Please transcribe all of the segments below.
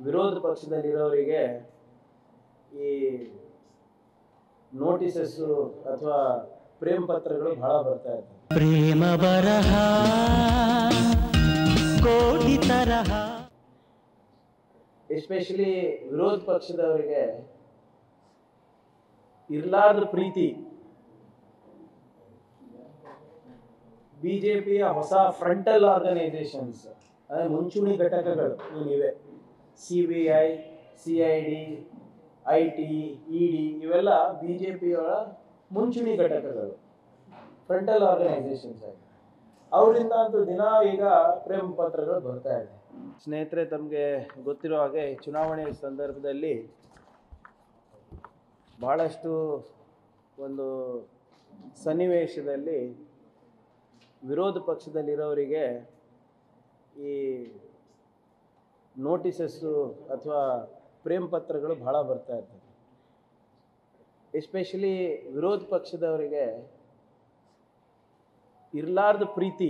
ವಿರೋಧ ಪಕ್ಷದಲ್ಲಿರೋರಿಗೆ ಈ ನೋಟಿಸಸ್ಸು ಅಥವಾ ಪ್ರೇಮ್ ಪತ್ರಗಳು ಬಹಳ ಬರ್ತಾ ಇರ್ತವೆ ಪ್ರೇಮ ಬರಹ ಕೋಟಿ ತರಹ ಎಸ್ಪೆಷಲಿ ವಿರೋಧ ಪಕ್ಷದವರಿಗೆ ಇರ್ಲಾರ್ದ ಪ್ರೀತಿ ಬಿಜೆಪಿಯ ಹೊಸ ಫ್ರಂಟಲ್ ಆರ್ಗನೈಸೇಷನ್ಸ್ ಅಂದರೆ ಮುಂಚೂಣಿ ಘಟಕಗಳು ಏನಿವೆ C B I C I D I T E D ಇವೆಲ್ಲ ಬಿ ಜೆ ಪಿಯವರ ಮುಂಚೂಣಿ ಘಟಕಗಳು ಫ್ರಂಟಲ್ ಆರ್ಗನೈಸೇಷನ್ಸ್ ಆಗಿ ಅವರಿಂದ ಅಂತೂ ದಿನ ಈಗ ಪ್ರೇಮ ಪತ್ರಗಳು ಬರ್ತಾ ಇದೆ ಸ್ನೇಹಿತರೆ ತಮಗೆ ಗೊತ್ತಿರೋ ಹಾಗೆ ಚುನಾವಣೆ ಸಂದರ್ಭದಲ್ಲಿ ಭಾಳಷ್ಟು ಒಂದು ಸನ್ನಿವೇಶದಲ್ಲಿ ವಿರೋಧ ಪಕ್ಷದಲ್ಲಿರೋರಿಗೆ ಈ ನೋಟಿಸಸ್ಸು ಅಥವಾ ಪ್ರೇಮ್ ಪತ್ರಗಳು ಬಹಳ ಬರ್ತಾ ಇರ್ತವೆ ಎಸ್ಪೆಷಲಿ ವಿರೋಧ ಪಕ್ಷದವರಿಗೆ ಇರ್ಲಾರ್ದ ಪ್ರೀತಿ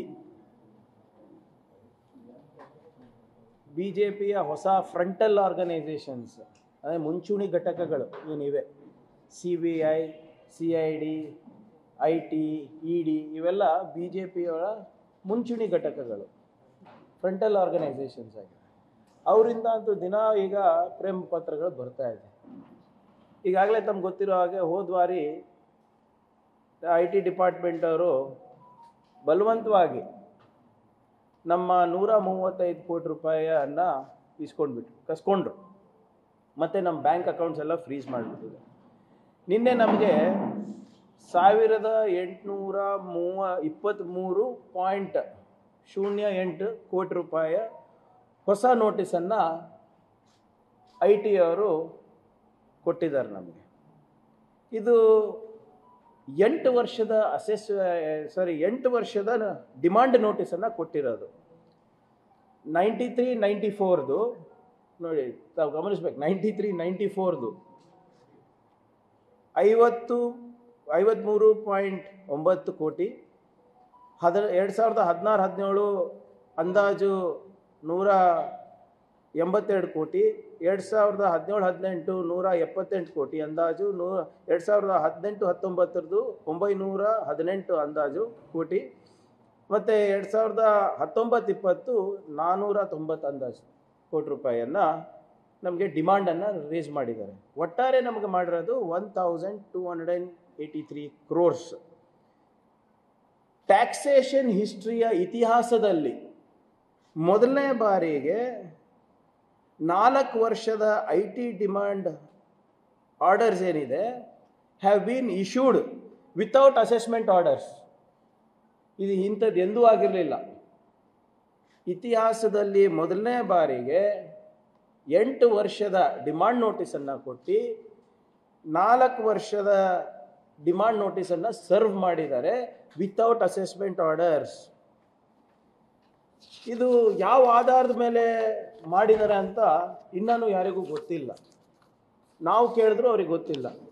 ಬಿ ಜೆ ಪಿಯ ಹೊಸ ಫ್ರಂಟಲ್ ಆರ್ಗನೈಸೇಷನ್ಸ್ ಅಂದರೆ ಮುಂಚೂಣಿ ಘಟಕಗಳು ಏನಿವೆ C B I C I D I T E D ಇವೆಲ್ಲ ಬಿ ಜೆ ಪಿಯವರ ಮುಂಚೂಣಿ ಘಟಕಗಳು ಫ್ರಂಟಲ್ ಆರ್ಗನೈಸೇಷನ್ಸ್ ಆಗಿ ಅವರಿಂದ ಅಂತೂ ದಿನ ಈಗ ಪ್ರೇಮ ಪತ್ರಗಳು ಬರ್ತಾ ಇದೆ ಈಗಾಗಲೇ ತಮ್ಗೆ ಗೊತ್ತಿರೋ ಹಾಗೆ ಹೋದ ವಾರಿ ಐ ಟಿ ಡಿಪಾರ್ಟ್ಮೆಂಟ್ ಅವರು ಬಲವಂತವಾಗಿ ನಮ್ಮ ನೂರ ಮೂವತ್ತೈದು ಕೋಟಿ ರೂಪಾಯಿಯನ್ನ ಇಸ್ಕೊಂಡ್ಬಿಟ್ರು ಕಸ್ಕೊಂಡ್ರು ಮತ್ತು ನಮ್ಮ ಬ್ಯಾಂಕ್ ಅಕೌಂಟ್ಸ್ ಎಲ್ಲ ಫ್ರೀಸ್ ಮಾಡಿಬಿಟ್ಟಿದೆ ನಿನ್ನೆ ನಮಗೆ ಸಾವಿರದ ಎಂಟುನೂರ ಮೂವ ಇಪ್ಪತ್ತ್ಮೂರು ಪಾಯಿಂಟ್ ಶೂನ್ಯ ಎಂಟು ಕೋಟಿ ರೂಪಾಯಿಯ ಹೊಸ ನೋಟಿಸನ್ನು ಐ ಟಿ ಅವರು ಕೊಟ್ಟಿದ್ದಾರೆ ನಮಗೆ ಇದು ಎಂಟು ವರ್ಷದ ಅಸೆಸ್ ಸಾರಿ ಎಂಟು ವರ್ಷದ ಡಿಮಾಂಡ್ ನೋಟಿಸನ್ನು ಕೊಟ್ಟಿರೋದು ನೈಂಟಿ ತ್ರೀ ನೈಂಟಿ ಫೋರ್ದು ನೋಡಿ ತಾವು ಗಮನಿಸ್ಬೇಕು ನೈಂಟಿ ತ್ರೀ ನೈಂಟಿ ಫೋರ್ದು ಐವತ್ತು ಐವತ್ತ್ಮೂರು ಪಾಯಿಂಟ್ ಒಂಬತ್ತು ಕೋಟಿ ಹದ ಎರಡು ಸಾವಿರದ ಹದಿನಾರು ಹದಿನೇಳು ಅಂದಾಜು ನೂರ ಎಂಬತ್ತೆರಡು ಕೋಟಿ ಎರಡು ಸಾವಿರದ ಹದಿನೇಳು ಹದಿನೆಂಟು ನೂರ ಎಪ್ಪತ್ತೆಂಟು ಕೋಟಿ ಅಂದಾಜು ನೂರ ಎರಡು ಸಾವಿರದ ಹದಿನೆಂಟು ಹತ್ತೊಂಬತ್ತರದು ಒಂಬೈನೂರ ಹದಿನೆಂಟು ಅಂದಾಜು ಕೋಟಿ ಮತ್ತು ಎರಡು ಸಾವಿರದ ಹತ್ತೊಂಬತ್ತು ಇಪ್ಪತ್ತು ನಾನ್ನೂರ ತೊಂಬತ್ತು ಅಂದಾಜು ಕೋಟಿ ರೂಪಾಯಿಯನ್ನು ನಮಗೆ ಡಿಮಾಂಡನ್ನು ರೇಸ್ ಮಾಡಿದ್ದಾರೆ ಒಟ್ಟಾರೆ ನಮಗೆ ಮಾಡಿರೋದು one thousand two hundred and eighty three crores taxation ಹಿಸ್ಟ್ರಿಯ ಇತಿಹಾಸದಲ್ಲಿ ಮೊದಲನೇ ಬಾರಿಗೆ ನಾಲ್ಕು ವರ್ಷದ ಐ ಟಿ ಡಿಮಾಂಡ್ ಆರ್ಡರ್ಸ್ ಏನಿದೆ have been issued without assessment orders ಇದು ಇಂಥದ್ದು ಎಂದೂ ಆಗಿರಲಿಲ್ಲ ಇತಿಹಾಸದಲ್ಲಿ ಮೊದಲನೇ ಬಾರಿಗೆ ಎಂಟು ವರ್ಷದ ಡಿಮಾಂಡ್ ನೋಟಿಸನ್ನು ಕೊಟ್ಟು ನಾಲ್ಕು ವರ್ಷದ ಡಿಮಾಂಡ್ ನೋಟಿಸನ್ನು ಸರ್ವ್ ಮಾಡಿದ್ದಾರೆ ವಿತೌಟ್ ಅಸೆಸ್ಮೆಂಟ್ ಆರ್ಡರ್ಸ್ ಇದು ಯಾವ ಆಧಾರದ ಮೇಲೆ ಮಾಡಿದ್ದಾರೆ ಅಂತ ಇನ್ನೂ ಯಾರಿಗೂ ಗೊತ್ತಿಲ್ಲ ನಾವು ಕೇಳಿದ್ರು ಅವ್ರಿಗೆ ಗೊತ್ತಿಲ್ಲ